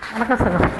வணக்கம் சார்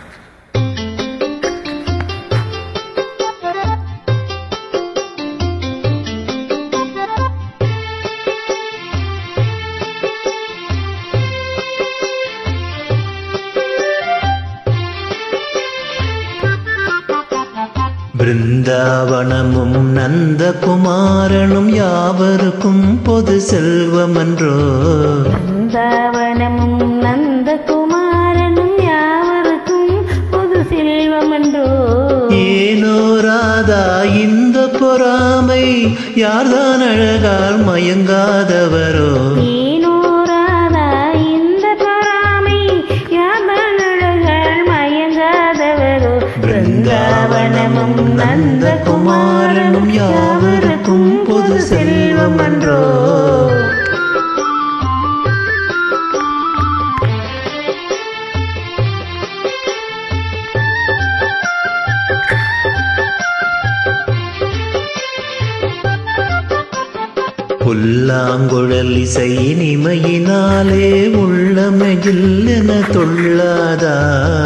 பிருந்தாவனமும் நந்தகுமாரனும் யாவருக்கும் பொது செல்வமன்றோ பிருந்தாவனமும் நந்தகுமாரனும் யாவருக்கும் பொது செல்வமன்றோ ஏனோ ராதா இந்த பொறாமை யார்தான் அழகால் மயங்காதவரோ ஏனோராதா இந்த பொறாமை யாதான் அழகால் மயங்காதவரோ பிருந்தாவனமும் நந்தகுமாரனும் யாவருக்கும் பொது செல்வமன்றோ புல்லாங்குழல் இசை இனிமையினாலே உள்ளமையில் என தொள்ளாதா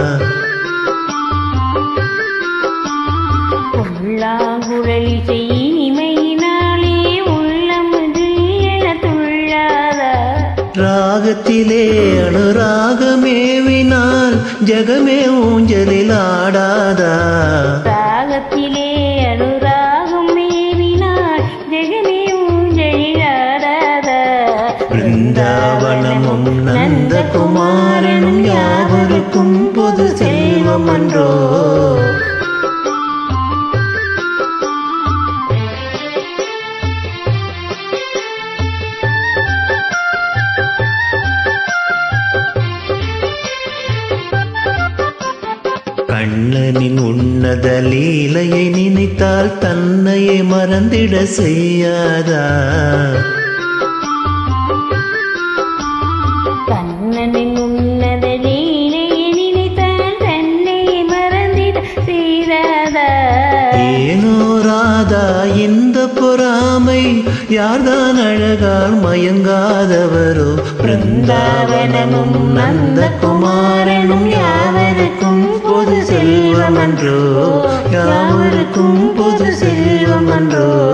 புல்லாங்குழலி செய்யிமையினாலே உள்ளம் என துள்ளாதா ராகத்திலே அனுராகமேவினால் ஜெகமே ஊஞ்சலில் ஆடாதா ராகத்திலே அனுராகம் மேவினாள் ஜெகமே ஊஞ்சலிலாடாதா பிருந்தாவனமும் நந்தகுமாரனும் யாவருக்கும் பொது செல்வமன்றோ கண்ணனின் உன்னத லீலையை நினைத்தால் தன்னையே மறந்திட செய்யாதா கண்ணனின் உன்னத லீலையை நினைத்தால் தன்னை மறந்திட செய்தாதா ஏனோ ராதா இந்த பொறாமை யார்தான் அழகால் மயங்காதவரோ பிருந்தாவனமும் நந்தகுமாரனும் யாவருக்கும் பொது செல்வமன்றோ யாவருக்கும் பொது செல்வமன்றோ